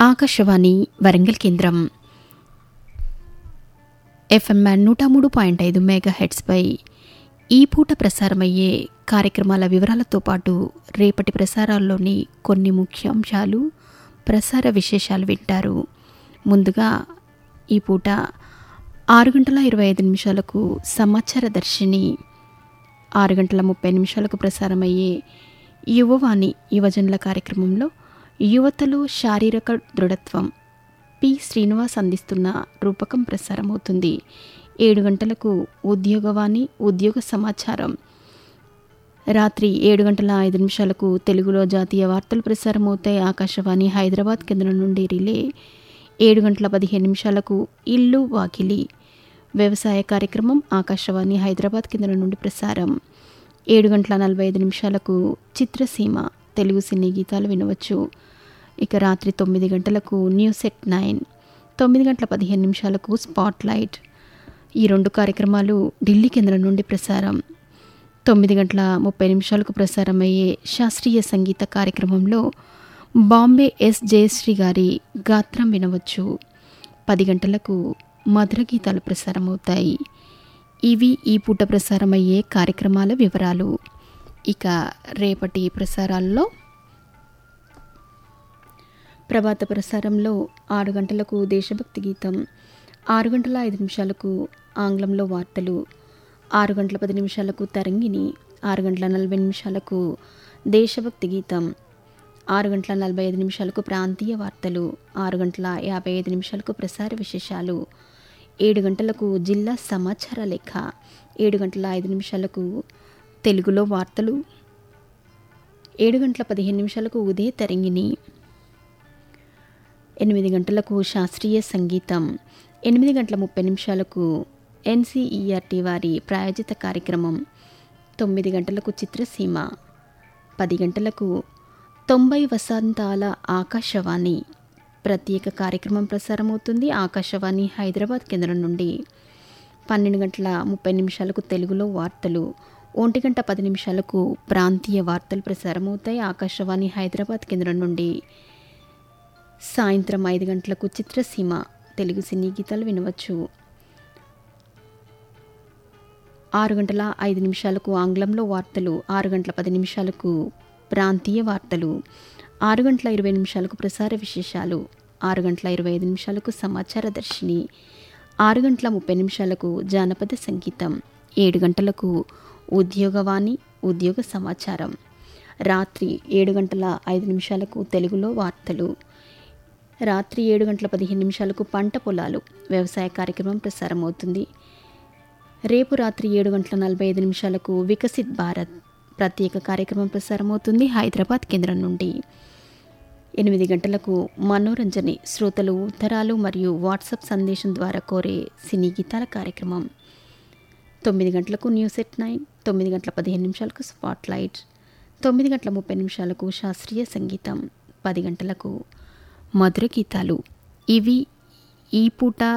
ఆకాశవాణి వరంగల్ కేంద్రం ఎఫ్ఎం నూట మూడు పాయింట్ ఐదు మెగా హెడ్స్పై ఈ పూట ప్రసారమయ్యే కార్యక్రమాల వివరాలతో పాటు రేపటి ప్రసారాల్లోని కొన్ని ముఖ్యాంశాలు ప్రసార విశేషాలు వింటారు ముందుగా ఈ పూట ఆరు గంటల ఇరవై ఐదు నిమిషాలకు సమాచార దర్శిని ఆరు గంటల ముప్పై నిమిషాలకు ప్రసారమయ్యే యువవాణి యువజనుల కార్యక్రమంలో యువతలో శారీరక దృఢత్వం పి శ్రీనివాస్ అందిస్తున్న రూపకం ప్రసారమవుతుంది ఏడు గంటలకు ఉద్యోగవాణి ఉద్యోగ సమాచారం రాత్రి ఏడు గంటల ఐదు నిమిషాలకు తెలుగులో జాతీయ వార్తలు ప్రసారమవుతాయి ఆకాశవాణి హైదరాబాద్ కేంద్రం నుండి రిలే ఏడు గంటల పదిహేను నిమిషాలకు ఇల్లు వాకిలి వ్యవసాయ కార్యక్రమం ఆకాశవాణి హైదరాబాద్ కేంద్రం నుండి ప్రసారం ఏడు గంటల నలభై ఐదు నిమిషాలకు చిత్రసీమ తెలుగు సినీ గీతాలు వినవచ్చు ఇక రాత్రి తొమ్మిది గంటలకు న్యూస్ ఎట్ నైన్ తొమ్మిది గంటల పదిహేను నిమిషాలకు స్పాట్ లైట్ ఈ రెండు కార్యక్రమాలు ఢిల్లీ కేంద్రం నుండి ప్రసారం తొమ్మిది గంటల ముప్పై నిమిషాలకు ప్రసారమయ్యే శాస్త్రీయ సంగీత కార్యక్రమంలో బాంబే ఎస్ జయశ్రీ గారి గాత్రం వినవచ్చు పది గంటలకు మధుర గీతాలు ప్రసారమవుతాయి ఇవి ఈ పూట ప్రసారమయ్యే కార్యక్రమాల వివరాలు ఇక రేపటి ప్రసారాల్లో ప్రభాత ప్రసారంలో ఆరు గంటలకు దేశభక్తి గీతం ఆరు గంటల ఐదు నిమిషాలకు ఆంగ్లంలో వార్తలు ఆరు గంటల పది నిమిషాలకు తరంగిణి ఆరు గంటల నలభై నిమిషాలకు దేశభక్తి గీతం ఆరు గంటల నలభై ఐదు నిమిషాలకు ప్రాంతీయ వార్తలు ఆరు గంటల యాభై ఐదు నిమిషాలకు ప్రసార విశేషాలు ఏడు గంటలకు జిల్లా సమాచార లేఖ ఏడు గంటల ఐదు నిమిషాలకు తెలుగులో వార్తలు ఏడు గంటల పదిహేను నిమిషాలకు ఉదయ తరంగిణి ఎనిమిది గంటలకు శాస్త్రీయ సంగీతం ఎనిమిది గంటల ముప్పై నిమిషాలకు ఎన్సీఈఆర్టీ వారి ప్రాయోజిత కార్యక్రమం తొమ్మిది గంటలకు చిత్రసీమ పది గంటలకు తొంభై వసంతాల ఆకాశవాణి ప్రత్యేక కార్యక్రమం ప్రసారమవుతుంది ఆకాశవాణి హైదరాబాద్ కేంద్రం నుండి పన్నెండు గంటల ముప్పై నిమిషాలకు తెలుగులో వార్తలు ఒంటి గంట పది నిమిషాలకు ప్రాంతీయ వార్తలు ప్రసారమవుతాయి ఆకాశవాణి హైదరాబాద్ కేంద్రం నుండి సాయంత్రం ఐదు గంటలకు చిత్రసీమ తెలుగు సినీ గీతాలు వినవచ్చు ఆరు గంటల ఐదు నిమిషాలకు ఆంగ్లంలో వార్తలు ఆరు గంటల పది నిమిషాలకు ప్రాంతీయ వార్తలు ఆరు గంటల ఇరవై నిమిషాలకు ప్రసార విశేషాలు ఆరు గంటల ఇరవై ఐదు నిమిషాలకు సమాచార దర్శిని ఆరు గంటల ముప్పై నిమిషాలకు జానపద సంగీతం ఏడు గంటలకు ఉద్యోగవాణి ఉద్యోగ సమాచారం రాత్రి ఏడు గంటల ఐదు నిమిషాలకు తెలుగులో వార్తలు రాత్రి ఏడు గంటల పదిహేను నిమిషాలకు పంట పొలాలు వ్యవసాయ కార్యక్రమం ప్రసారం అవుతుంది రేపు రాత్రి ఏడు గంటల నలభై ఐదు నిమిషాలకు వికసిత్ భారత్ ప్రత్యేక కార్యక్రమం ప్రసారమవుతుంది హైదరాబాద్ కేంద్రం నుండి ఎనిమిది గంటలకు మనోరంజని శ్రోతలు ఉత్తరాలు మరియు వాట్సాప్ సందేశం ద్వారా కోరే సినీ గీతాల కార్యక్రమం తొమ్మిది గంటలకు న్యూస్ ఎట్ నైన్ తొమ్మిది గంటల పదిహేను నిమిషాలకు స్పాట్ లైట్ తొమ్మిది గంటల ముప్పై నిమిషాలకు శాస్త్రీయ సంగీతం పది గంటలకు మధుర గీతాలు ఇవి ఈ పూట